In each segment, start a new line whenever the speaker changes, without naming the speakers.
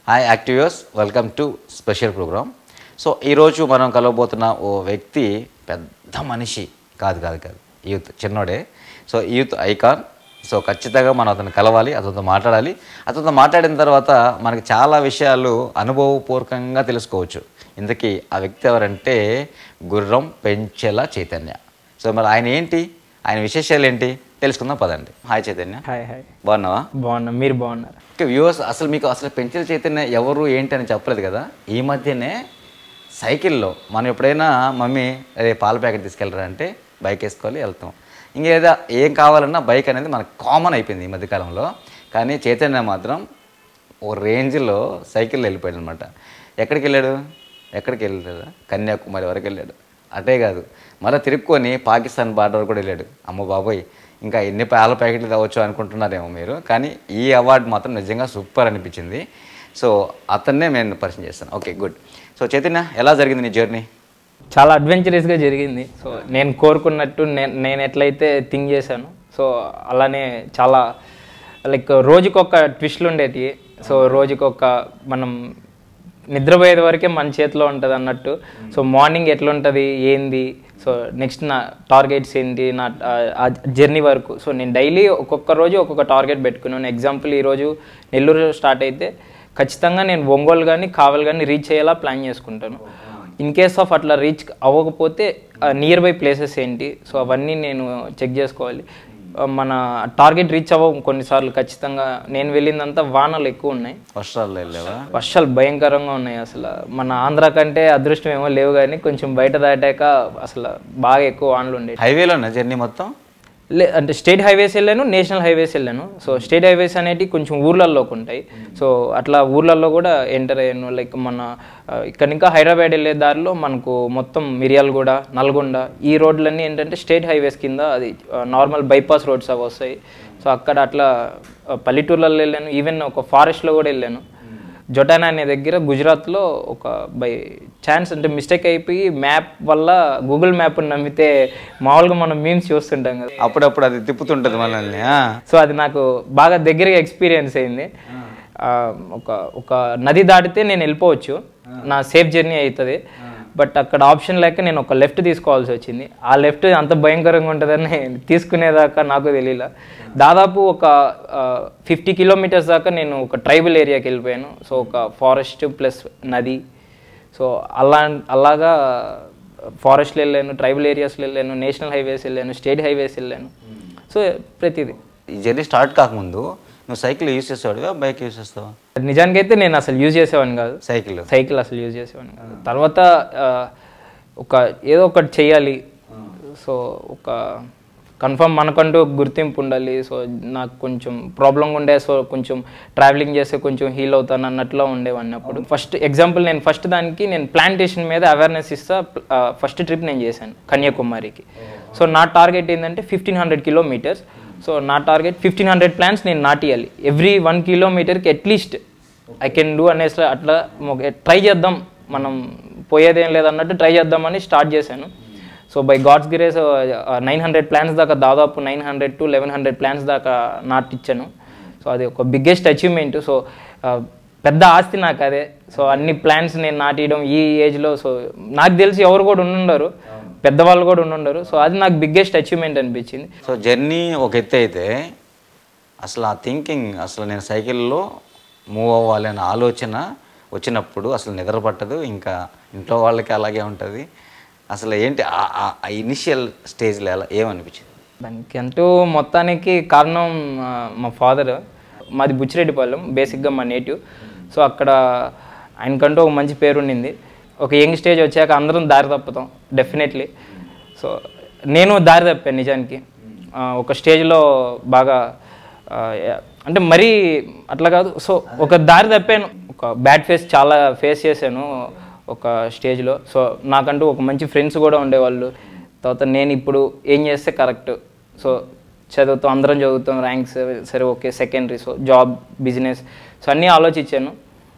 Hi యాక్టివ్యూస్ welcome to special programme so ఈరోజు మనం కలవబోతున్న ఓ వ్యక్తి పెద్ద మనిషి కాదు కాదు కాదు యూత్ చిన్నోడే సో యూత్ ఐకాన్ సో ఖచ్చితంగా మనం అతను కలవాలి అతనితో మాట్లాడాలి అతనితో మాట్లాడిన తర్వాత మనకి చాలా విషయాలు అనుభవపూర్వకంగా తెలుసుకోవచ్చు ఇంతకీ ఆ వ్యక్తి ఎవరంటే గుర్రం పెంచెల చైతన్య సో మరి ఆయన ఏంటి ఆయన విశేషాలు ఏంటి తెలుసుకుందాం పదండి హాయ్ చైతన్య
హాయ్ హాయ్
బాగున్నావా
బాగున్నా మీరు బాగున్నారు
ఓకే వ్యూవర్స్ అసలు మీకు అసలు పెంచిన చైతన్య ఎవరు ఏంటి అని చెప్పలేదు కదా ఈ మధ్యనే సైకిల్లో మనం ఎప్పుడైనా మమ్మీ అదే పాల ప్యాకెట్ తీసుకెళ్ళరా అంటే బైక్ వేసుకోవాలి వెళ్తాం ఇంకేదా ఏం కావాలన్నా బైక్ అనేది మనకు కామన్ అయిపోయింది ఈ మధ్యకాలంలో కానీ చైతన్య మాత్రం ఓ రేంజ్లో సైకిల్లో వెళ్ళిపోయాడు అనమాట ఎక్కడికి వెళ్ళాడు ఎక్కడికి వెళ్ళాడు కన్యాకుమారి వరకు వెళ్ళాడు అటే కాదు మళ్ళీ తిరుక్కొని పాకిస్తాన్ బార్డర్ కూడా వెళ్ళాడు అమ్మ బాబోయ్ ఇంకా ఎన్ని పాల ప్యాకెట్లు తవ్వచ్చు అనుకుంటున్నారేమో మీరు కానీ ఈ అవార్డు మాత్రం నిజంగా సూపర్ అనిపించింది సో అతన్నే నేను పరిచయం చేస్తాను ఓకే గుడ్ సో చైతన్య ఎలా జరిగింది నీ జర్నీ
చాలా అడ్వెంచరస్గా జరిగింది సో నేను కోరుకున్నట్టు నేను నేను ఎట్లయితే థింక్ చేశాను సో అలానే చాలా లైక్ రోజుకొక ట్విస్ట్లు ఉండేటి సో రోజుకొక మనం నిద్రపోయేది వరకే మన చేతిలో ఉంటుంది అన్నట్టు సో మార్నింగ్ ఎట్లుంటుంది ఏంది సో నెక్స్ట్ నా టార్గెట్స్ ఏంటి నా ఆ జర్నీ వరకు సో నేను డైలీ ఒక్కొక్క రోజు ఒక్కొక్క టార్గెట్ పెట్టుకున్నాను ఎగ్జాంపుల్ ఈరోజు నెల్లూరు స్టార్ట్ అయితే ఖచ్చితంగా నేను ఒంగోలు కానీ కావల్ కానీ రీచ్ అయ్యేలా ప్లాన్ చేసుకుంటాను ఇన్ కేస్ ఆఫ్ అట్లా రీచ్ అవ్వకపోతే నియర్ బై ప్లేసెస్ ఏంటి సో అవన్నీ నేను చెక్ చేసుకోవాలి ఆ, మన టార్గెట్ రీచ్ అవ్వం కొన్నిసార్లు ఖచ్చితంగా నేను వెళ్ళిందంతా వానలు ఎక్కువ ఉన్నాయి
వర్షాల్లో వెళ్ళావా
వర్షాలు భయంకరంగా ఉన్నాయి అసలు మన ఆంధ్ర కంటే అదృష్టం ఏమో లేవు కానీ కొంచెం బయట దాటాక అసలు బాగా ఎక్కువ వానలు ఉండేవి
హైవేలోనా జర్నీ మొత్తం
లే అంటే స్టేట్ హైవేస్ వెళ్ళాను నేషనల్ హైవేస్ వెళ్ళాను సో స్టేట్ హైవేస్ అనేటివి కొంచెం ఊర్లలోకి ఉంటాయి సో అట్లా ఊర్లలో కూడా ఎంటర్ అయ్యాను లైక్ మన ఆ, ఇక్కడ ఇంకా హైదరాబాద్ వెళ్ళే దారిలో మనకు మొత్తం మిర్యాలగూడ నల్గొండ ఈ రోడ్లన్నీ ఏంటంటే స్టేట్ హైవేస్ కింద అది నార్మల్ బైపాస్ రోడ్స్ అవి వస్తాయి సో అక్కడ అట్లా ఆ, పల్లెటూర్లలో వెళ్ళాను ఈవెన్ ఒక ఫారెస్ట్లో కూడా వెళ్ళాను జొటానా అనే దగ్గర గుజరాత్లో ఒక బై ఛాన్స్ అంటే మిస్టేక్ అయిపోయి మ్యాప్ వల్ల గూగుల్ మ్యాప్ నమ్మితే మామూలుగా మనం మీమ్స్ చూస్తుంటాం కదా
అప్పుడప్పుడు అది తిప్పుతుంటుంది మనల్ని ఆ.
సో అది నాకు బాగా దగ్గరగా ఎక్స్పీరియన్స్ అయింది ఆ, ఒక ఒక నది దాటితే నేను వెళ్ళిపోవచ్చు నా సేఫ్ జర్నీ అవుతుంది బట్ అక్కడ ఆప్షన్ లేక నేను ఒక లెఫ్ట్ తీసుకోవాల్సి వచ్చింది ఆ లెఫ్ట్ అంత భయంకరంగా ఉంటుందని తీసుకునేదాకా నాకు తెలియలే దాదాపు ఒక ఫిఫ్టీ కిలోమీటర్స్ దాకా నేను ఒక ట్రైబల్ ఏరియాకి వెళ్ళిపోయాను సో ఒక ఫారెస్ట్ ప్లస్ నది సో అలా అలాగా ఫారెస్ట్లో వెళ్ళాను ట్రైబల్ ఏరియాస్లో వెళ్ళాను నేషనల్ హైవేస్ వెళ్ళాను స్టేట్ హైవేస్ వెళ్ళాను సో ప్రతిదీ
ఈ జర్నీ స్టార్ట్ కాకముందు నువ్వు సైకిల్ యూస్ చేస్తావుగా బైక్ యూస్ చేస్తావా
నిజానికైతే నేను అసలు యూజ్ చేసేవాడిని కాదు
సైకిల్
సైకిల్ అసలు యూజ్ చేసేవాడిని కాదు తర్వాత ఆ, ఒక ఏదో ఒకటి చేయాలి సో ఒక కన్ఫర్మ్ మనకంటూ ఒక గుర్తింపు ఉండాలి సో నాకు కొంచెం ప్రాబ్లం ఉండే సో కొంచెం ట్రావెలింగ్ చేస్తే కొంచెం హీల్ అవుతాను అన్నట్లో ఉండేవాడిని అప్పుడు ఫస్ట్ ఎగ్జాంపుల్ నేను ఫస్ట్ దానికి నేను ప్లాంటేషన్ మీద అవేర్నెస్ ఇస్తా ఫస్ట్ ట్రిప్ నేను చేశాను కన్యాకుమారికి సో నా టార్గెట్ ఏంటంటే ఫిఫ్టీన్ హండ్రెడ్ కిలోమీటర్స్ సో నా టార్గెట్ ఫిఫ్టీన్ హండ్రెడ్ ప్లాంట్స్ నేను నాటియాలి ఎవ్రీ వన్ కిలోమీటర్కి అట్లీస్ట్ ఐ కెన్ డూ అనేసి అట్లా ట్రై చేద్దాం మనం పోయేదేం లేదన్నట్టు ట్రై చేద్దామని స్టార్ట్ చేశాను so by God's grace nine hundred plans దాకా దాదాపు nine hundred to eleven hundred plans దాకా నాటిచ్చాను సో అది ఒక బిగ్గెస్ట్ అచీవ్మెంట్ సో పెద్ద ఆస్తి నాకు అదే సో అన్ని ప్లాన్స్ నేను నాటియడం ఈ ఏజ్లో సో నాకు తెలిసి ఎవరు కూడా ఉండుండరు పెద్దవాళ్ళు కూడా ఉండుండరు సో అది నాకు బిగ్గెస్ట్ అచీవ్మెంట్ అనిపించింది
సో జర్నీ ఒక ఎత్తు అయితే అసలు ఆ థింకింగ్ అసలు నేను సైకిల్లో మూవ్ అవ్వాలి అనే ఆలోచన వచ్చినప్పుడు అసలు నిద్ర పట్టదు ఇంకా ఇంట్లో వాళ్ళకి అలాగే ఉంటుంది అసలు ఏంటి ఆ- ఆ- ఆ ఇనిషియల్ స్టేజ్లో ఎలా ఏమనిపించింది
దానికి అంటూ మొత్తానికి కారణం ఆ, మా ఫాదర్ మాది బుచ్చిరెడ్డిపాలెం బేసిక్గా మా నేటివ్ సో అక్కడ ఆయనకంటూ ఒక మంచి పేరు ఉండింది ఒక యంగ్ స్టేజ్ వచ్చాక అందరం దారి తప్పుతాం డెఫినెట్లీ సో నేను దారి తప్పాను నిజానికి ఆ, ఒక స్టేజ్లో బాగా ఆ, యా- అంటే మరీ అట్లా కాదు సో ఒక దారి తప్పాను ఒక బ్యాడ్ ఫేస్ చాలా ఫేస్ చేశాను ఒక స్టేజ్లో సో నాకంటూ ఒక మంచి ఫ్రెండ్స్ కూడా ఉండేవాళ్ళు తర్వాత నేను ఇప్పుడు ఏం చేస్తే కరెక్ట్ సో చదువుతాం అందరం చదువుతాం ర్యాంక్స్ సరే okay secondary so job business so అన్నీ ఆలోచించాను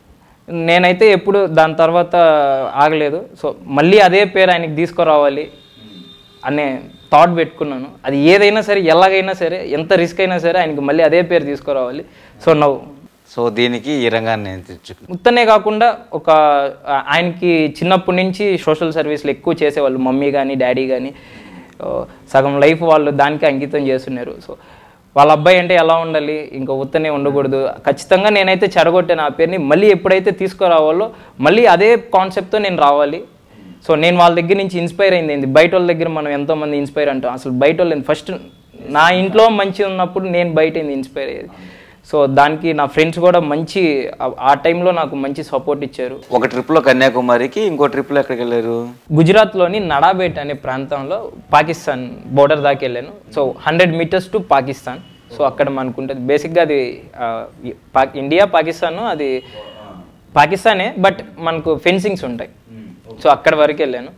నేనైతే ఎప్పుడు దాని తర్వాత ఆగలేదు సో మళ్ళీ అదే పేరు ఆయనకి తీసుకురావాలి అనే థాట్ పెట్టుకున్నాను అది ఏదైనా సరే ఎలాగైనా సరే ఎంత రిస్క్ అయినా సరే ఆయనకి మళ్ళీ అదే పేరు తీసుకురావాలి సో నవ్వు
సో దీనికి ఈ రంగాన్ని నేను తెచ్చుకు
ఉత్తనే కాకుండా ఒక ఆ, ఆయనకి చిన్నప్పటి నుంచి సోషల్ సర్వీస్లు ఎక్కువ చేసేవాళ్ళు మమ్మీ కానీ డాడీ కానీ సగం లైఫ్ వాళ్ళు దానికి అంకితం చేస్తున్నారు సో వాళ్ళ అబ్బాయి అంటే ఎలా ఉండాలి ఇంకా ఉత్తనే ఉండకూడదు ఖచ్చితంగా నేనైతే చెడగొట్టాను ఆ పేరుని మళ్ళీ ఎప్పుడైతే తీసుకురావాలో మళ్ళీ అదే కాన్సెప్ట్తో నేను రావాలి సో నేను వాళ్ళ దగ్గర నుంచి ఇన్స్పైర్ అయింది ఏంది బయట వాళ్ళ దగ్గర మనం ఎంతోమంది ఇన్స్పైర్ అంటాం అసలు బయట వాళ్ళు ఫస్ట్ నా ఇంట్లో మంచి ఉన్నప్పుడు నేను బయట ఇన్స్పైర్ అయ్యేది సో దానికి నా ఫ్రెండ్స్ కూడా మంచి ఆ- ఆ టైంలో నాకు మంచి సపోర్ట్ ఇచ్చారు
ఒక ట్రిప్లో కన్యాకుమారికి ఇంకో ట్రిప్లో ఎక్కడికి వెళ్ళారు
గుజరాత్లోని నడాబేట్ అనే ప్రాంతంలో పాకిస్తాన్ బోర్డర్ దాకా వెళ్ళాను so hundred metres to Pakistan so అక్కడ మనకు ఉంటుంది బేసిక్గా అది ఆ, ఈ పా- ఇండియా పాకిస్తాన్ అది పాకిస్తానే బట్ మనకు ఫెన్సింగ్స్ ఉంటాయి సో అక్కడ వరకు వెళ్ళాను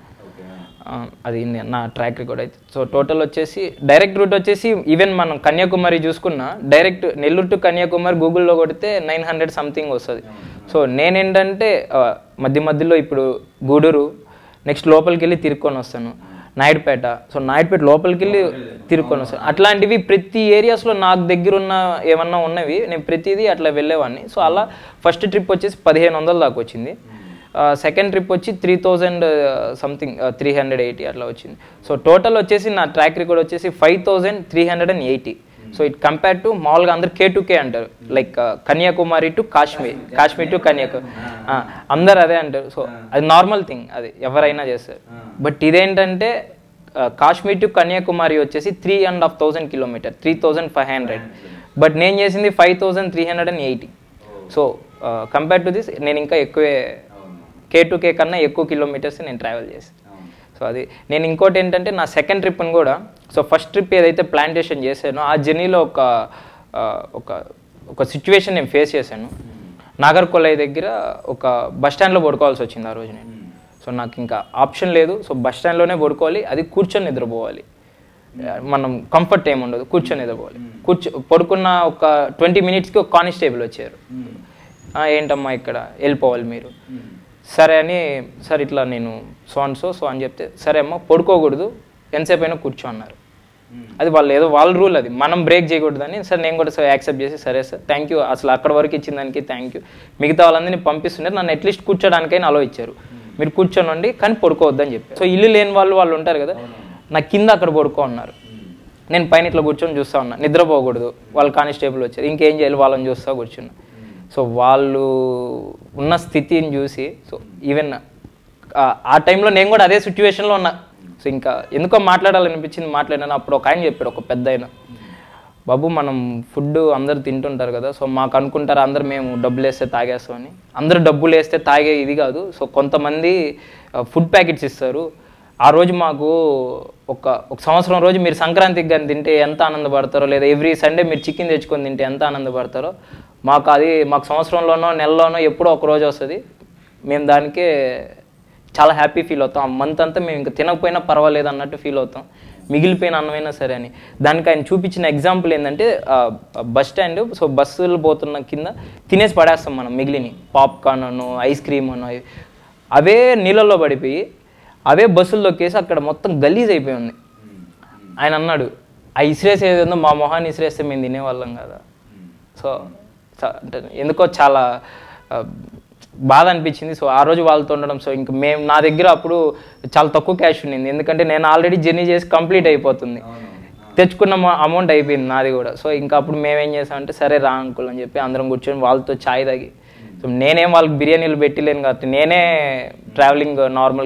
ఆ, అది నే- నా ట్రాక్ రికార్డ్ అయితే సో టోటల్ వచ్చేసి డైరెక్ట్ రూట్ వచ్చేసి ఈవెన్ మనం కన్యాకుమారి చూసుకున్నా డైరెక్ట్ నెల్లూరు టు కన్యాకుమారి గూగుల్లో కొడితే నైన్ హండ్రెడ్ సంథింగ్ వస్తుంది సో నేనేంటంటే ఆ, మధ్య మధ్యలో ఇప్పుడు గూడూరు నెక్స్ట్ లోపలికి వెళ్ళి తిరుక్కొని వస్తాను నాయుడుపేట సో నాయుడుపేట లోపలికి వెళ్ళి తిరుక్కొని వస్తాను అట్లాంటివి ప్రతి ఏరియాస్లో నాకు దగ్గర ఉన్న ఏమన్నా ఉన్నవి నేను ప్రతిదీ అట్లా వెళ్ళేవాడిని సో అలా ఫస్ట్ ట్రిప్ వచ్చేసి పదిహేను వందల దాకా వచ్చింది సెకండ్ ట్రిప్ వచ్చి three thousand something three hundred eighty అట్లా వచ్చింది సో టోటల్ వచ్చేసి నా ట్రాక్ రికార్డ్ వచ్చేసి five thousand three hundred and eighty so it compare to మామూలుగా అందరు కే టు కే అంటారు like Kanyakumari to Kashmir Kashmir to Kanyakumari అందరు అదే అంటారు సో అది నార్మల్ థింగ్ అది ఎవరైనా చేస్తారు బట్ ఇదేంటంటే ఆ, కాశ్మీర్ టు కన్యాకుమారి వచ్చేసి three and half thousand kilometre three thousand five hundred but నేను చేసింది five thousand three hundred and eighty so compare to this నేను ఇంకా ఎక్కువే కే టు కే కన్నా ఎక్కువ కిలోమీటర్స్ నేను ట్రావెల్ చేశాను సో అది నేను ఇంకోటి ఏంటంటే నా సెకండ్ ట్రిప్ని కూడా సో ఫస్ట్ ట్రిప్ ఏదైతే ప్లాంటేషన్ చేశానో ఆ జర్నీలో ఒక ఆ, ఒక ఒక సిచ్యువేషన్ నేను ఫేస్ చేశాను నాగర్కొలై దగ్గర ఒక బస్ స్టాండ్లో పడుకోవాల్సి వచ్చింది ఆ రోజు నేను సో నాకు ఇంకా ఆప్షన్ లేదు సో బస్ స్టాండ్లోనే పడుకోవాలి అది కూర్చొని నిద్రపోవాలి మనం కంఫర్ట్ ఏమి ఉండదు కూర్చొని నిద్రపోవాలి కూర్చో పడుకున్న ఒక ట్వంటీ మినిట్స్కి ఒక కానిస్టేబుల్ వచ్చారు "ఆ, ఏంటమ్మా ఇక్కడ వెళ్ళిపోవాలి మీరు సరే అని సార్ ఇట్లా నేను సో అండ్ సో సో అని చెప్తే సరే అమ్మా పడుకోకూడదు ఎంతసేపు అయినా కూర్చో అన్నారు అది వాళ్ళు ఏదో వాళ్ళ రూల్ అది మనం బ్రేక్ చేయకూడదని సార్ నేను కూడా సార్ యాక్సెప్ట్ చేసి సరే సార్ థ్యాంక్ యూ అసలు అక్కడ వరకు ఇచ్చిన దానికి థ్యాంక్ యూ మిగతా వాళ్ళందరినీ పంపిస్తున్నారు నన్ను అట్లీస్ట్ కూర్చోడానికైనా అలో ఇచ్చారు మీరు కూర్చోనండి కానీ పడుకోవద్దని చెప్పి సో ఇల్లు లేని వాళ్ళు వాళ్ళు ఉంటారు కదా నా కింద అక్కడ పడుకో అన్నారు నేను పైన ఇట్లా కూర్చొని చూస్తా ఉన్నా నిద్రపోకూడదు వాళ్ళు కానిస్టేబుల్ వచ్చారు ఇంకేం చేయాలి వాళ్ళని చూస్తా కూర్చున్నా సో వాళ్ళు ఉన్న స్థితిని చూసి సో ఈవెన్ ఆ టైంలో నేను కూడా అదే సిచ్యువేషన్లో ఉన్నా సో ఇంకా ఎందుకో మాట్లాడాలనిపించింది మాట్లాడాను అప్పుడు ఒక ఆయన చెప్పాడు ఒక పెద్ద ఆయన బాబు మనం ఫుడ్ అందరు తింటుంటారు కదా సో మాకు అనుకుంటారు అందరు మేము డబ్బులు వేస్తే తాగేస్తామని అందరూ డబ్బులు వేస్తే తాగే ఇది కాదు సో కొంతమంది ఫుడ్ ప్యాకెట్స్ ఇస్తారు ఆ రోజు మాకు ఒక ఒక సంవత్సరం రోజు మీరు సంక్రాంతికి కానీ తింటే ఎంత ఆనందపడతారో లేదా ఎవ్రీ సండే మీరు చికెన్ తెచ్చుకొని తింటే ఎంత ఆనందపడతారో మాకు అది మాకు సంవత్సరంలోనో నెలలోనో ఎప్పుడో ఒక రోజు వస్తుంది మేము దానికే చాలా హ్యాపీ ఫీల్ అవుతాం ఆ మంత్ అంతా మేము ఇంకా తినకపోయినా పర్వాలేదు అన్నట్టు ఫీల్ అవుతాం మిగిలిపోయిన అన్నమైనా సరే అని దానికి ఆయన చూపించిన ఎగ్జాంపుల్ ఏంటంటే బస్ స్టాండ్ సో బస్సులు పోతున్న కింద తినేసి పడేస్తాం మనం మిగిలిని పాప్కార్న్ అను ఐస్ క్రీమ్ అను అవి అవే నీళ్ళల్లో పడిపోయి అవే బస్సుల్లోకేసి అక్కడ మొత్తం గలీజ్ అయిపోయి ఉంది ఆయన అన్నాడు ఆ ఇసిరేసేది ఏందో మా మొహాన్ని ఇసిరేస్తే మేము తినేవాళ్ళం కదా సో చ- అంటే ఎందుకో చాలా ఆ, బాధ అనిపించింది సో ఆ రోజు వాళ్ళతో ఉండడం సో ఇంక మేము నా దగ్గర అప్పుడు చాలా తక్కువ క్యాష్ ఉండింది ఎందుకంటే నేను ఆల్రెడీ జర్నీ చేసి కంప్లీట్ అయిపోతుంది తెచ్చుకున్న అమౌంట్ అయిపోయింది నాది కూడా సో ఇంకా అప్పుడు మేమేం చేసామంటే సరే రా అంకుల్ అని చెప్పి అందరం కూర్చొని వాళ్ళతో ఛాయ్ తాగి సో నేనేం వాళ్ళకి బిర్యానీలు పెట్టలేను కాబట్టి నేనే ట్రావెలింగ్ నార్మల్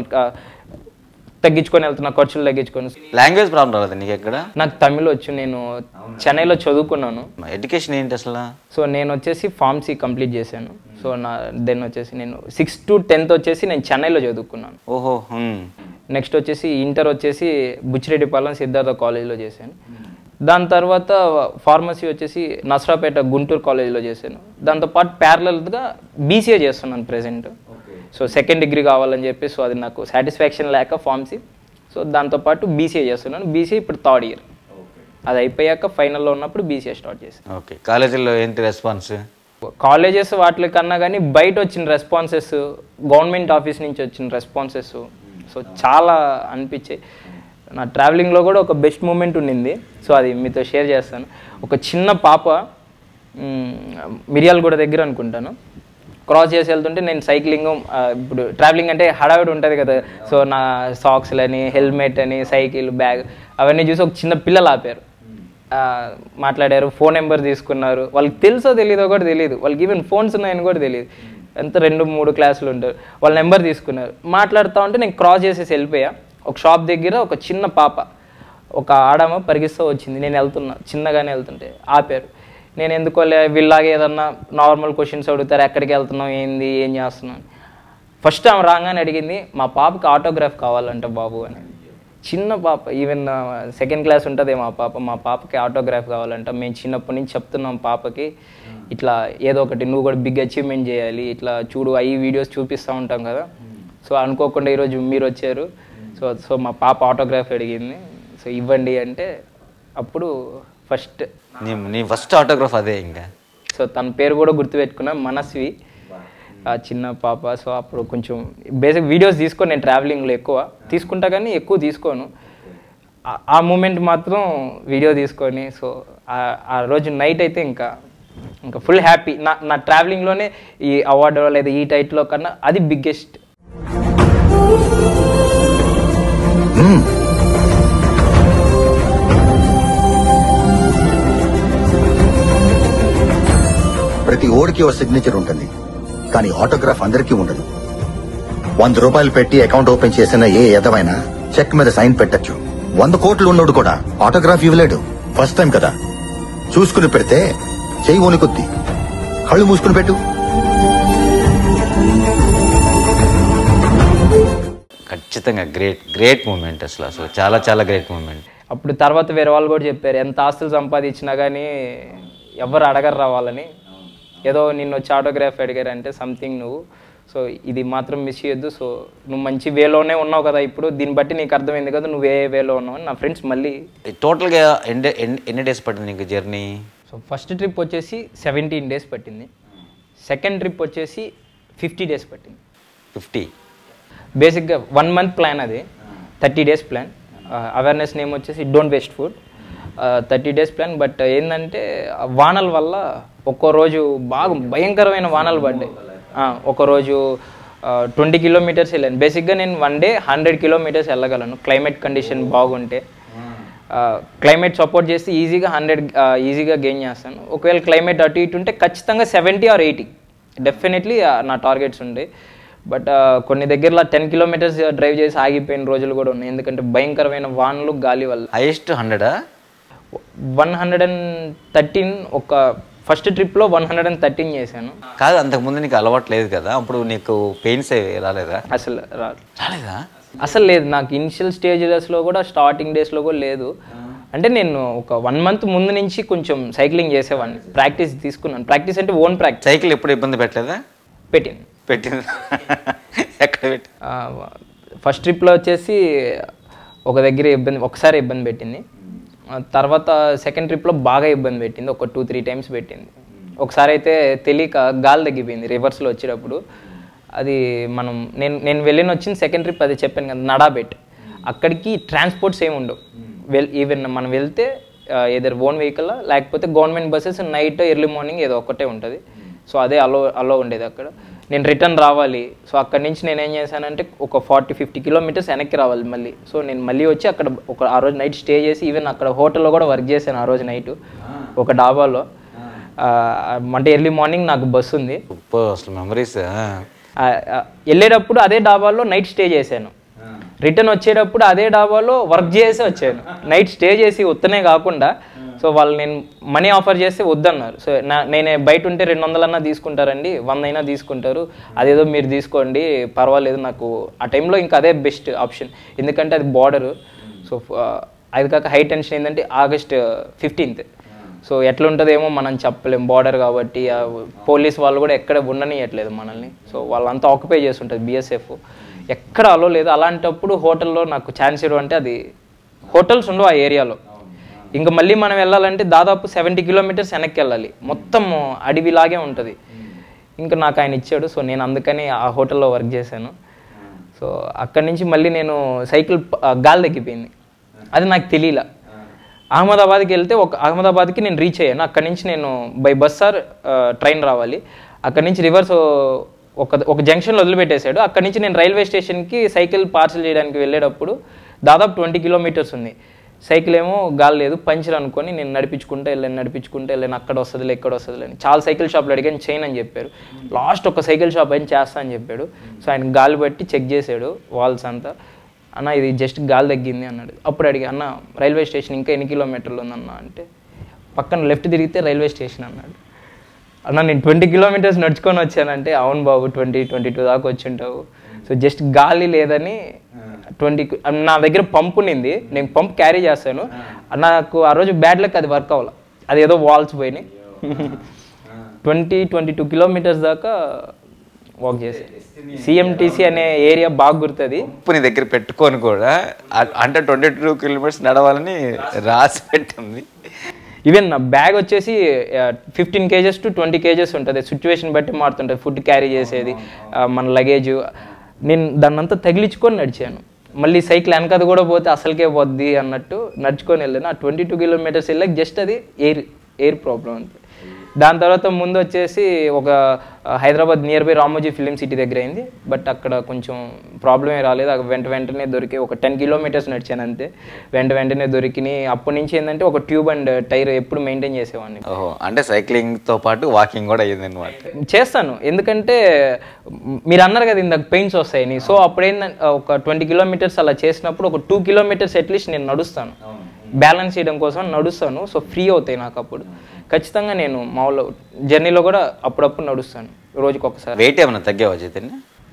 తగ్గించుకొని వెళ్తున్నా ఖర్చులు తగ్గించుకొని
లాంగ్వేజ్ ప్రాబ్లం రాలేదు నీకు ఎక్కడ
నాకు తమిళ్ వచ్చు నేను చెన్నైలో చదువుకున్నాను
ఎడ్యుకేషన్ ఏంటి అసలు
సో నేను వచ్చేసి ఫార్మసీ కంప్లీట్ చేశాను సో నా దెన్ వచ్చేసి నేను సిక్స్త్ టు టెన్త్ వచ్చేసి నేను చెన్నైలో చదువుకున్నాను
ఓహో హ్మ్.
నెక్స్ట్ వచ్చేసి ఇంటర్ వచ్చేసి బుచ్చిరెడ్డిపాలెం సిద్ధార్థ కాలేజ్లో చేశాను దాని తర్వాత ఫార్మసీ వచ్చేసి నసరాపేట గుంటూరు కాలేజ్లో చేశాను దాంతోపాటు ప్యారలల్గా బీసీఏ చేస్తున్నాను ప్రెసెంట్ సో సెకండ్ డిగ్రీ కావాలని చెప్పి సో అది నాకు సాటిస్ఫాక్షన్ లేక ఫార్మసీ సో దాంతోపాటు బీసీఏ చేస్తున్నాను బీసీఏ ఇప్పుడు థర్డ్ ఇయర్ అది అయిపోయాక ఫైనల్లో ఉన్నప్పుడు బీసీఏ స్టార్ట్ చేశాను
ఓకే కాలేజీలో ఏంటి రెస్పాన్స్
కాలేజెస్ వాటి కన్నా కానీ బయట వచ్చిన రెస్పాన్సెస్ గవర్నమెంట్ ఆఫీస్ నుంచి వచ్చిన రెస్పాన్సెస్ సో చాలా అనిపించాయి నా ట్రావెలింగ్లో కూడా ఒక బెస్ట్ మూమెంట్ ఉండింది సో అది మీతో షేర్ చేస్తాను ఒక చిన్న పాప మ్, మిర్యాలగూడ దగ్గర అనుకుంటాను క్రాస్ చేసి వెళ్తుంటే నేను సైక్లింగ్ ఆ, ఇప్పుడు ట్రావెలింగ్ అంటే హడావిడి ఉంటుంది కదా సో నా సాక్స్లని హెల్మెట్ అని సైకిల్ బ్యాగ్ అవన్నీ చూసి ఒక చిన్న పిల్లలు ఆపారు ఆ, మాట్లాడారు ఫోన్ నెంబర్ తీసుకున్నారు వాళ్ళకి తెలుసో తెలియదో కూడా తెలియదు వాళ్ళకి ఈవెన్ ఫోన్స్ ఉన్నాయని కూడా తెలియదు ఎంత రెండు మూడు క్లాసులు ఉంటారు వాళ్ళ నెంబర్ తీసుకున్నారు మాట్లాడుతూ ఉంటే నేను క్రాస్ చేసేసి వెళ్ళిపోయా ఒక షాప్ దగ్గర ఒక చిన్న పాప ఒక ఆడమ పరిగిస్తూ వచ్చింది నేను వెళ్తున్నా చిన్నగానే వెళ్తుంటే ఆపారు నేను ఎందుకోలే వీళ్ళలాగే ఏదన్నా నార్మల్ క్వశ్చన్స్ అడుగుతారు ఎక్కడికి వెళ్తున్నావు ఏంది ఏం చేస్తున్నావు అని. ఫస్ట్ ఆమె రాగానే అడిగింది మా పాపకి ఆటోగ్రాఫ్ కావాలంట బాబు అని చిన్న పాప ఈవెన్ సెకండ్ క్లాస్ ఉంటుంది మా పాప మా పాపకి ఆటోగ్రాఫ్ కావాలంట మేము చిన్నప్పటి నుంచి చెప్తున్నాం పాపకి ఇట్లా ఏదో ఒకటి నువ్వు కూడా బిగ్ అచీవ్మెంట్ చేయాలి ఇట్లా చూడు అవి వీడియోస్ చూపిస్తూ ఉంటాం కదా సో అనుకోకుండా ఈరోజు మీరు వచ్చారు సో సో మా పాప ఆటోగ్రాఫ్ అడిగింది సో ఇవ్వండి అంటే అప్పుడు ఫస్ట్
నీ నీ ఫస్ట్ ఆటోగ్రాఫ్ అదే ఇంకా
సో తన పేరు కూడా గుర్తుపెట్టుకున్నా మనస్వి ఆ చిన్న పాప సో అప్పుడు కొంచెం బేసిక్ వీడియోస్ తీసుకొని నేను ట్రావెలింగ్లో ఎక్కువ తీసుకుంటా కానీ ఎక్కువ తీసుకోను ఆ- ఆ మూమెంట్ మాత్రం వీడియో తీసుకొని సో ఆ- ఆ రోజు నైట్ అయితే ఇంకా ఇంకా ఫుల్ హ్యాపీ నా నా ట్రావెలింగ్లోనే ఈ అవార్డు లేదా ఈ టైట్లో కన్నా అది బిగ్గెస్ట్
ప్రతి ఓడికి ఓ సిగ్నేచర్ ఉంటుంది కానీ ఆటోగ్రాఫ్ అందరికీ ఉండదు వంద రూపాయలు పెట్టి అకౌంట్ ఓపెన్ చేసిన ఏ ఎదవైనా చెక్ మీద సైన్ పెట్టచ్చు వంద కోట్లు ఉన్నోడు కూడా ఆటోగ్రాఫ్ ఇవ్వలేడు ఫస్ట్ టైం కదా చూసుకుని పెడితే చెయ్యి వణుకుద్ది కళ్ళు మూసుకుని పెట్టు
ఖచ్చితంగా గ్రేట్ గ్రేట్ మూమెంట్ అసలు అసలు చాలా చాలా గ్రేట్ మూమెంట్
అప్పుడు తర్వాత వేరే వాళ్ళు కూడా చెప్పారు ఎంత ఆస్తులు సంపాదించినా కానీ ఎవరు అడగరు రావాలని ఏదో నిన్ను వచ్చి ఆటోగ్రాఫ్ అడిగారంటే సంథింగ్ నువ్వు సో ఇది మాత్రం మిస్ చేయొద్దు సో నువ్వు మంచి వేలోనే ఉన్నావు కదా ఇప్పుడు దీన్ని బట్టి నీకు అర్థమైంది కదా నువ్వు ఏ వేలో ఉన్నావు అని నా ఫ్రెండ్స్ మళ్ళీ
టోటల్గా ఎన్ని ఎన్ని- ఎన్ని డేస్ పట్టింది నీకు జర్నీ
సో ఫస్ట్ ట్రిప్ వచ్చేసి సెవెంటీన్ డేస్ పట్టింది సెకండ్ ట్రిప్ వచ్చేసి ఫిఫ్టీ డేస్ పట్టింది
ఫిఫ్టీ
బేసిక్గా వన్ మంత్ ప్లాన్ అది thirty days plan awareness name వచ్చేసి don't waste food thirty days plan but ఏంటంటే ఆ వానల వల్ల ఒక్కో రోజు బాగా భయంకరమైన వానలు పడ్డాయి ఆ, ఒక రోజు ట్వంటీ కిలోమీటర్స్ వెళ్ళాను బేసిక్గా నేను వన్ డే హండ్రెడ్ కిలోమీటర్స్ వెళ్ళగలను క్లైమేట్ కండిషన్ బాగుంటే క్లైమేట్ సపోర్ట్ చేస్తే ఈజీగా హండ్రెడ్ ఈజీగా గెయిన్ చేస్తాను ఒకవేళ క్లైమేట్ అటు ఇటు ఉంటే ఖచ్చితంగా సెవెంటీ ఆర్ ఎయిటీ డెఫినెట్లీ నా టార్గెట్స్ ఉంటాయి బట్ కొన్ని దగ్గరలో టెన్ కిలోమీటర్స్ డ్రైవ్ చేసి ఆగిపోయిన రోజులు కూడా ఉన్నాయి ఎందుకంటే భయంకరమైన వానలు గాలి వల్ల
హైయెస్ట్ హండ్రెడా
వన్ హండ్రెడ్ అండ్ థర్టీన్ ఒక ఫస్ట్ ట్రిప్లో వన్ హండ్రెడ్ అండ్ థర్టీన్ చేశాను
కాదు అంతకుముందు నీకు అలవాటు లేదు కదా అప్పుడు నీకు పెయిన్స్ రాలేదా
అసలు రా
రాలేదా
అసలు లేదు నాకు ఇనిషియల్ స్టేజెస్లో కూడా స్టార్టింగ్ డేస్లో కూడా లేదు అంటే నేను ఒక వన్ మంత్ ముందు నుంచి కొంచెం సైక్లింగ్ చేసేవాడిని ప్రాక్టీస్ తీసుకున్నాను ప్రాక్టీస్ అంటే ఓన్ ప్రాక్టీస్
సైకిల్ ఎప్పుడు ఇబ్బంది పెట్టలేదా
పెట్టింది
పెట్టింది ఎక్కడ పెట్టి
ఫస్ట్ ట్రిప్లో వచ్చేసి ఒక దగ్గర ఇబ్బంది ఒకసారి ఇబ్బంది పెట్టింది ఆ తర్వాత సెకండ్ ట్రిప్లో బాగా ఇబ్బంది పెట్టింది ఒక టూ త్రీ టైమ్స్ పెట్టింది ఒకసారి అయితే తెలియక గాలి తగ్గిపోయింది రివర్స్లో వచ్చేటప్పుడు అది మనం నేను నేను వెళ్ళిన వచ్చిన సెకండ్ ట్రిప్ అది చెప్పాను కదా నడాబెట్ అక్కడికి ట్రాన్స్పోర్ట్స్ ఏమి ఉండవు వెల్ ఈవెన్ మనం వెళ్తే ఏదర్ ఓన్ వెహికల్ లేకపోతే government buses night early morning ఏదో ఒక్కటే ఉంటుంది సో అదే అలో అలో ఉండేది అక్కడ నేను రిటర్న్ రావాలి సో అక్కడి నుంచి నేను ఏం చేశానంటే ఒక ఫార్టీ ఫిఫ్టీ కిలోమీటర్స్ వెనక్కి రావాలి మళ్ళీ సో నేను మళ్ళీ వచ్చి అక్కడ ఒక ఆ రోజు నైట్ స్టే చేసి ఈవెన్ అక్కడ హోటల్లో కూడా వర్క్ చేశాను ఆ రోజు నైట్ ఒక డాబాలో ఆ, అంటే ఎర్లీ మార్నింగ్ నాకు బస్సు ఉంది
ఉప్పు అసలు మెమరీస్
ఆ, ఆ, వెళ్ళేటప్పుడు అదే డాబాలో నైట్ స్టే చేశాను రిటర్న్ వచ్చేటప్పుడు అదే డాబాలో వర్క్ చేసి వచ్చాను నైట్ స్టే చేసి వద్దనే కాకుండా సో వాళ్ళు నేను మనీ ఆఫర్ చేస్తే వద్దన్నారు సో నా నేను బయట ఉంటే రెండు వందలన్నా తీసుకుంటారండి వంద అయినా తీసుకుంటారు అదేదో మీరు తీసుకోండి పర్వాలేదు నాకు ఆ టైంలో ఇంకా అదే బెస్ట్ ఆప్షన్ ఎందుకంటే అది బార్డరు సో అది కాక హై టెన్షన్ ఏంటంటే ఆగస్ట్ ఫిఫ్టీన్త్ సో ఎట్లా ఉంటుందేమో మనం చెప్పలేం బార్డర్ కాబట్టి ఆ పోలీస్ వాళ్ళు కూడా ఎక్కడ ఉండనియట్లేదు మనల్ని సో వాళ్ళంతా ఆక్యుపై చేస్తుంటుంది బిఎస్ఎఫ్ ఎక్కడ అలో లేదు అలాంటప్పుడు హోటల్లో నాకు ఛాన్స్ ఇవ్వడం అంటే అది హోటల్స్ ఉండవు ఆ ఏరియాలో ఇంకా మళ్ళీ మనం వెళ్ళాలంటే దాదాపు సెవెంటీ కిలోమీటర్స్ వెనక్కి వెళ్ళాలి మొత్తం అడవిలాగే ఉంటుంది ఇంకా నాకు ఆయన ఇచ్చాడు సో నేను అందుకని ఆ హోటల్లో వర్క్ చేశాను సో అక్కడి నుంచి మళ్ళీ నేను సైకిల్ ప- ఆ, గాలి తగ్గిపోయింది అది నాకు తెలియలా అహ్మదాబాద్కి వెళ్తే ఒక అహ్మదాబాద్కి నేను రీచ్ అయ్యాను అక్కడి నుంచి నేను బై బస్ ఆర్ ట్రైన్ రావాలి అక్కడి నుంచి రివర్స్ ఒక ఒక జంక్షన్లో వదిలిపెట్టేశాడు అక్కడి నుంచి నేను రైల్వే స్టేషన్కి సైకిల్ పార్సల్ చేయడానికి వెళ్ళేటప్పుడు దాదాపు ట్వంటీ కిలోమీటర్స్ ఉంది సైకిల్ ఏమో గాలి లేదు పంచర్ అనుకొని నేను నడిపించుకుంటూ వెళ్ళాను నడిపించుకుంటూ వెళ్ళాను అక్కడ వస్తుందిలే ఇక్కడ వస్తుందిలే అని చాలా సైకిల్ షాప్లు అడిగాను చైన్ అని చెప్పారు లాస్ట్ ఒక సైకిల్ షాప్ అయిన చేస్తా అని చెప్పాడు సో ఆయన గాలి బట్టి చెక్ చేశాడు వాల్స్ అంతా అన్న ఇది జస్ట్ గాలి తగ్గింది అన్నాడు అప్పుడు అడిగా అన్న రైల్వే స్టేషన్ ఇంకా ఎన్ని కిలోమీటర్లు ఉందన్న అంటే పక్కన లెఫ్ట్ తిరిగితే రైల్వే స్టేషన్ అన్నాడు అన్న నేను ట్వంటీ కిలోమీటర్స్ నడుచుకొని వచ్చానంటే అవును బాబు ట్వంటీ ట్వంటీ టూ దాకా వచ్చి ఉంటావు సో జస్ట్ గాలి లేదని ట్వంటీ నా దగ్గర పంప్ ఉన్నింది నేను పంప్ క్యారీ చేస్తాను నాకు ఆ రోజు బ్యాడ్ లక్ అది వర్క్ అవ్వాలి అది ఏదో వాల్స్ పోయినాయి ట్వంటీ ట్వంటీ టూ కిలోమీటర్స్ దాకా వాక్ చేసి సిఎంటీసీ అనే ఏరియా బాగా గుర్తుంది
ఉప్పు నీ దగ్గర పెట్టుకొని కూడా అ- అంటే ట్వంటీ టూ కిలోమీటర్స్ నడవాలని రాసి పెట్టింది
ఈవెన్ నా బ్యాగ్ వచ్చేసి fifteen kgs to twenty kgs ఉంటుంది సిచ్యువేషన్ బట్టి మారుతుంటుంది ఫుడ్ క్యారీ చేసేది ఆ, మన లగేజ్ నేను దాన్ని అంతా తగిలించుకొని నడిచాను మళ్ళీ సైకిల్ వెనకది కూడా పోతే అసలుకే పోద్ది అన్నట్టు నడుచుకొని వెళ్ళాను ఆ ట్వంటీ టూ కిలోమీటర్స్ వెళ్ళాక జస్ట్ అది ఎయిర్ ఎయిర్ ప్రాబ్లం అంతే దాని తర్వాత ముందు వచ్చేసి ఒక ఆ, Hyderabad near by Ramoji film city దగ్గర అయింది బట్ అక్కడ కొంచెం ప్రాబ్లమే రాలేదు అక్కడ వెంట వెంటనే దొరికి ఒక టెన్ కిలోమీటర్స్ నడిచాను అంతే వెంట వెంటనే దొరికినాయి అప్పటి నుంచి ఏంటంటే ఒక ట్యూబ్ అండ్ టైర్ ఎప్పుడు మెయింటైన్ చేసేవాడిని
ఓహో అంటే సైక్లింగ్తో పాటు వాకింగ్ కూడా అయ్యింది అనమాట
చేస్తాను ఎందుకంటే మ్, మీరు అన్నారు కదా ఇందాక పెయిన్స్ వస్తాయని సో అప్పుడు ఏంటంటే ఒక ట్వంటీ కిలోమీటర్స్ అలా చేసినప్పుడు ఒక టూ కిలోమీటర్స్ అట్లీస్ట్ నేను నడుస్తాను బ్యాలెన్స్ చేయడం కోసం నడుస్తాను సో ఫ్రీ అవుతాయి నాకు అప్పుడు ఖచ్చితంగా నేను మామూలు జర్నీలో కూడా అప్పుడప్పుడు నడుస్తాను రోజుకి ఒకసారి
వెయిట్ ఏమైనా తగ్గావా చైతన్య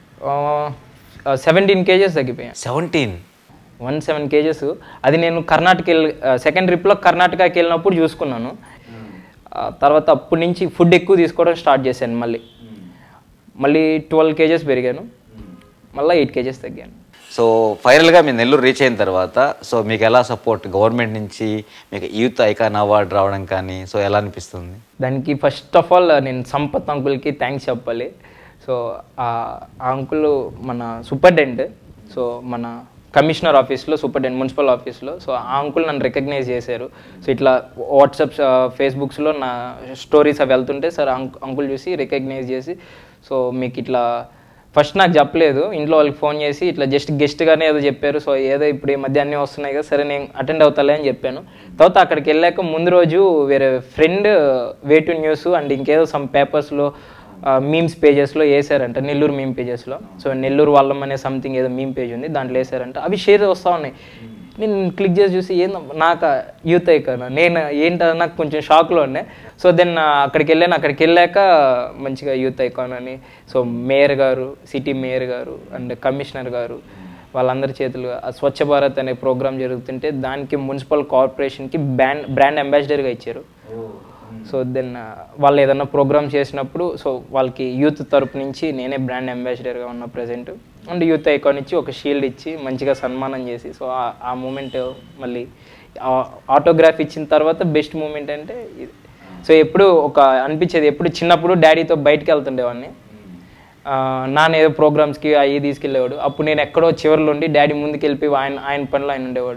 సెవెంటీన్ కేజెస్ తగ్గిపోయాను
సెవెంటీన్
వన్ సెవెన్ కేజెస్ అది నేను కర్ణాటక వెళ్ళి సెకండ్ ట్రిప్లో కర్ణాటకకి వెళ్ళినప్పుడు చూసుకున్నాను ఆ, తర్వాత అప్పటి నుంచి ఫుడ్ ఎక్కువ తీసుకోవడం స్టార్ట్ చేశాను మళ్ళీ మళ్ళీ ట్వెల్వ్ కేజెస్ పెరిగాను మళ్ళీ ఎయిట్ కేజెస్ తగ్గాను
సో ఫైనల్గా మీరు నెల్లూరు రీచ్ అయిన తర్వాత సో మీకు ఎలా సపోర్ట్ గవర్నమెంట్ నుంచి మీకు యూత్ ఐకాన్ అవార్డు రావడం కానీ సో ఎలా అనిపిస్తుంది
దానికి ఫస్ట్ ఆఫ్ ఆల్ నేను సంపత్ అంకుల్కి థ్యాంక్స్ చెప్పాలి సో ఆ అంకుల్ మన సూపరింటెండెంట్ సో మన కమిషనర్ ఆఫీస్లో సూపరింటెండెంట్ మున్సిపల్ ఆఫీస్లో సో ఆ అంకుల్ నన్ను రికగ్నైజ్ చేశారు సో ఇట్లా వాట్సాప్ ఫేస్బుక్స్లో నా స్టోరీస్ అవి వెళ్తుంటే సార్ అంకుల్ చూసి రికగ్నైజ్ చేసి సో మీకు ఇట్లా ఫస్ట్ నాకు చెప్పలేదు ఇంట్లో వాళ్ళకి ఫోన్ చేసి ఇట్లా జస్ట్ గెస్ట్గానే ఏదో చెప్పారు సో ఏదో ఇప్పుడు ఈ మధ్య అన్నీ వస్తున్నాయి కదా సరే నేను అటెండ్ అవుతాలే అని చెప్పాను తర్వాత అక్కడికి వెళ్ళాక ముందు రోజు వేరే friend way to news and ఇంకేదో సమ్ పేపర్స్లో మీమ్స్ పేజెస్లో వేసారంట నెల్లూరు మీమ్ పేజెస్లో సో నెల్లూరు వాళ్ళం అనే సంథింగ్ ఏదో మీమ్ పేజ్ ఉంది దాంట్లో వేసారంట అవి షేర్ వస్తూ ఉన్నాయి నేను క్లిక్ చేసి చూసి ఏందో నాకు యూత్ ఐకాన్ నేను ఏంటో నాకు కొంచెం షాక్లో ఉన్నాయి సో దెన్ అక్కడికి వెళ్ళాను అక్కడికి వెళ్ళాక మంచిగా యూత్ ఐకాన్ అని so mayor garu city mayor garu and commissioner garu వాళ్ళందరి చేతులు ఆ స్వచ్ఛ భారత్ అనే ప్రోగ్రామ్ జరుగుతుంటే దానికి మున్సిపల్ కార్పొరేషన్కి బ్రాండ్ బ్రాండ్ అంబాసిడర్గా ఇచ్చారు సో దెన్ వాళ్ళు ఏదన్నా ప్రోగ్రామ్ చేసినప్పుడు సో వాళ్ళకి యూత్ తరపు నుంచి నేనే బ్రాండ్ అంబాసిడర్గా ఉన్న ప్రజెంట్ అండ్ యూత్ ఐకాన్ ఇచ్చి ఒక షీల్డ్ ఇచ్చి మంచిగా సన్మానం చేసి సో ఆ- ఆ మూమెంట్ మళ్ళీ ఆటోగ్రాఫ్ ఇచ్చిన తర్వాత బెస్ట్ మూమెంట్ అంటే ఇది సో ఎప్పుడు ఒక అనిపించేది ఎప్పుడు చిన్నప్పుడు డాడీతో బయటికి వెళ్తుండేవాడిని ఆ, నాన్న ఏదో ప్రోగ్రామ్స్కి అవి తీసుకెళ్ళేవాడు అప్పుడు నేను ఎక్కడో చివరిలో ఉండి డాడీ ముందుకు వెళ్ళిపోయి ఆయన ఆయన పనిలో ఆయన ఉండేవాడు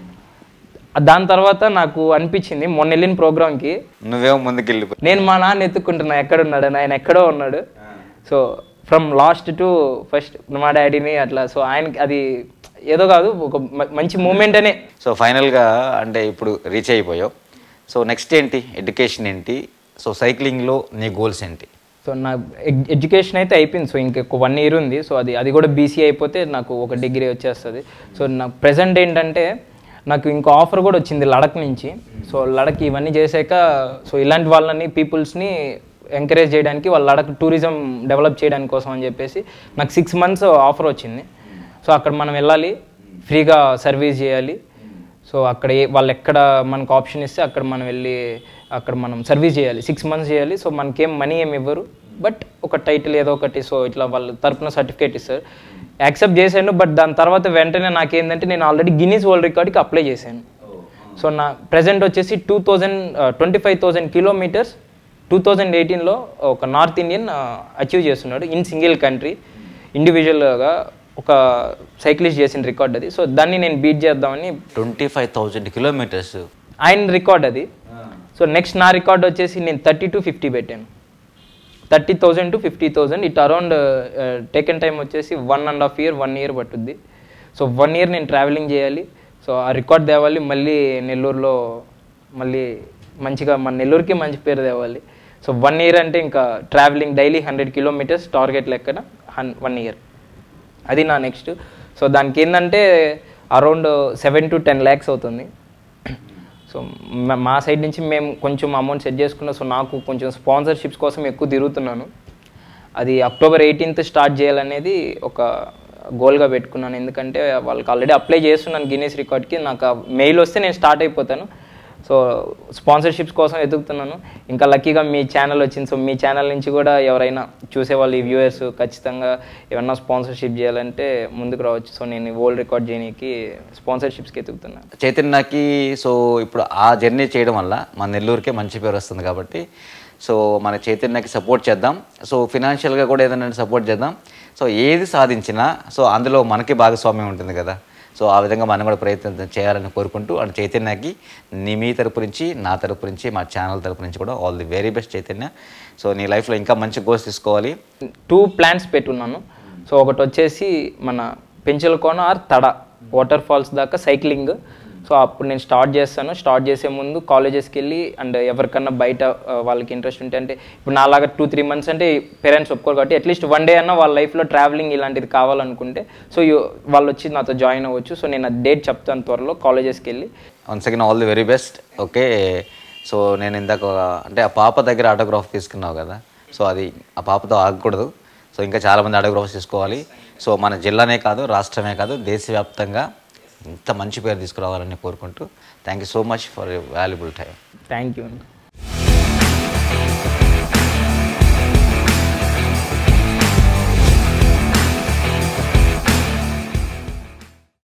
దాని తర్వాత నాకు అనిపించింది మొన్న వెళ్ళిన ప్రోగ్రామ్కి
నువ్వేమో ముందుకెళ్ళిపో
నేను మా నాన్న ఎత్తుక్కుంటున్నా ఎక్కడున్నాడు అని ఆయన ఎక్కడో ఉన్నాడు so from last to first మా డాడీని అట్లా సో ఆయనకి అది ఏదో కాదు ఒక మ- మంచి మూమెంట్ అనే
సో ఫైనల్గా అంటే ఇప్పుడు రీచ్ అయిపోయావు సో నెక్స్ట్ ఏంటి ఎడ్యుకేషన్ ఏంటి సో సైక్లింగ్లో నీ గోల్స్ ఏంటి
సో నా ఎడ్- ఎడ్యుకేషన్ అయితే అయిపోయింది సో ఇంకొక వన్ ఇయర్ ఉంది సో అది అది కూడా బీసీ అయిపోతే నాకు ఒక డిగ్రీ వచ్చేస్తుంది సో నాకు ప్రజెంట్ ఏంటంటే నాకు ఇంకో ఆఫర్ కూడా వచ్చింది లడక్ నుంచి సో లడక్ ఇవన్నీ చేశాక సో ఇలాంటి వాళ్ళని పీపుల్స్ని ఎంకరేజ్ చేయడానికి వాళ్ళ లడక్ టూరిజం డెవలప్ చేయడానికి కోసం అని చెప్పేసి నాకు సిక్స్ మంత్స్ ఆఫర్ వచ్చింది సో అక్కడ మనం వెళ్ళాలి ఫ్రీగా సర్వీస్ చేయాలి సో అక్కడ ఏ వాళ్ళు ఎక్కడ మనకు ఆప్షన్ ఇస్తే అక్కడ మనం వెళ్ళి అక్కడ మనం సర్వీస్ చేయాలి సిక్స్ మంత్స్ చేయాలి సో మనకేం మనీ ఏమి ఇవ్వరు బట్ ఒక టైటిల్ ఏదో ఒకటి సో ఇట్లా వాళ్ళ తరపున సర్టిఫికేట్ ఇస్తారు యాక్సెప్ట్ చేశాను బట్ దాని తర్వాత వెంటనే నాకేంటంటే నేను ఆల్రెడీ గిన్నీస్ వరల్డ్ రికార్డ్కి అప్లై చేశాను సో నా ప్రజెంట్ వచ్చేసి two thousand twenty five thousand kilometres two thousand ఎయిటీన్లో ఒక నార్త్ ఇండియన్ అచీవ్ చేస్తున్నాడు ఇన్ సింగిల్ కంట్రీ ఇండివిజువల్గా ఒక సైక్లిస్ట్ చేసిన రికార్డ్ అది సో దాన్ని నేను బీట్ చేద్దామని
ట్వంటీ ఫైవ్ థౌజండ్ కిలోమీటర్స్
ఆయన రికార్డ్ అది సో నెక్స్ట్ నా రికార్డ్ వచ్చేసి నేను థర్టీ టు ఫిఫ్టీ పెట్టాను thirty thousand to fifty thousand it around taken time వచ్చేసి one and half year one year పట్టుద్ది సో వన్ ఇయర్ నేను ట్రావెలింగ్ చేయాలి సో ఆ రికార్డ్ తేవాలి మళ్ళీ నెల్లూరులో మళ్ళీ మంచిగా మన నెల్లూరుకి మంచి పేరు తేవాలి సో వన్ ఇయర్ అంటే ఇంకా travelling daily hundred kilometres target లెక్కన హన్ వన్ ఇయర్ అది నా నెక్స్ట్ సో దానికి ఏంటంటే around seven to ten lakhs అవుతుంది సో మ- మా సైడ్ నుంచి మేము కొంచెం అమౌంట్ సెట్ చేసుకున్నాం సో నాకు కొంచెం స్పాన్సర్షిప్స్ కోసం ఎక్కువ తిరుగుతున్నాను అది అక్టోబర్ ఎయిటీన్త్ స్టార్ట్ చేయాలనేది ఒక గోల్గా పెట్టుకున్నాను ఎందుకంటే వాళ్ళకి ఆల్రెడీ అప్లై చేస్తున్నాను గిన్నీస్ రికార్డ్కి నాకు మెయిల్ వస్తే నేను స్టార్ట్ అయిపోతాను సో స్పాన్సర్షిప్స్ కోసం వెతుకుతున్నాను ఇంకా లక్కీగా మీ ఛానల్ వచ్చింది సో మీ ఛానల్ నుంచి కూడా ఎవరైనా చూసేవాళ్ళు ఈ వ్యూయర్స్ ఖచ్చితంగా ఏమన్నా స్పాన్సర్షిప్ చేయాలంటే ముందుకు రావచ్చు సో నేను వరల్డ్ రికార్డ్ చేయడానికి స్పాన్సర్షిప్స్కి వెతుకుతున్నాను
చైతన్యకి సో ఇప్పుడు ఆ జర్నీ చేయడం వల్ల మన నెల్లూరుకే మంచి పేరు వస్తుంది కాబట్టి సో మన చైతన్యకి సపోర్ట్ చేద్దాం సో ఫినాన్షియల్గా కూడా ఏదైనా సపోర్ట్ చేద్దాం సో ఏది సాధించినా సో అందులో మనకి భాగస్వామ్యం ఉంటుంది కదా సో ఆ విధంగా మనం కూడా ప్రయత్నం చేయాలని కోరుకుంటూ అండ్ చైతన్యకి నీ మీ తరపు నుంచి నా తరపు నుంచి మా ఛానల్ తరపు నుంచి కూడా all the very best Chaitanya so నీ లైఫ్లో ఇంకా మంచి గోల్స్ తీసుకోవాలి
టూ ప్లాన్స్ పెట్టున్నాను సో ఒకటి వచ్చేసి మన Penchalakona or Tada water falls దాకా సైక్లింగ్ సో అప్పుడు నేను స్టార్ట్ చేస్తాను స్టార్ట్ చేసే ముందు కాలేజెస్కి వెళ్ళి అండ్ ఎవరికన్నా బయట ఆ, వాళ్ళకి ఇంట్రెస్ట్ ఉంటే అంటే ఇప్పుడు నాలాగా టూ త్రీ మంత్స్ అంటే పేరెంట్స్ ఒప్పుకోరు కాబట్టి అట్లీస్ట్ వన్ డే అన్న వాళ్ళ లైఫ్లో ట్రావెలింగ్ ఇలాంటిది కావాలనుకుంటే సో యు- వాళ్ళు వచ్చి నాతో జాయిన్ అవ్వచ్చు సో నేను ఆ డేట్ చెప్తాను త్వరలో కాలేజెస్కి వెళ్ళి
once again all the very best okay so నేను ఇందాక ఒక- అంటే ఆ పాప దగ్గర ఆటోగ్రాఫ్ తీసుకున్నావు కదా సో అది ఆ పాపతో ఆగకూడదు సో ఇంకా చాలామంది ఆటోగ్రాఫ్స్ తీసుకోవాలి సో మన జిల్లానే కాదు రాష్ట్రమే కాదు దేశవ్యాప్తంగా ఇంత మంచి పేరు తీసుకురావాలని కోరుకుంటూ thank you so much for valuable time
thank you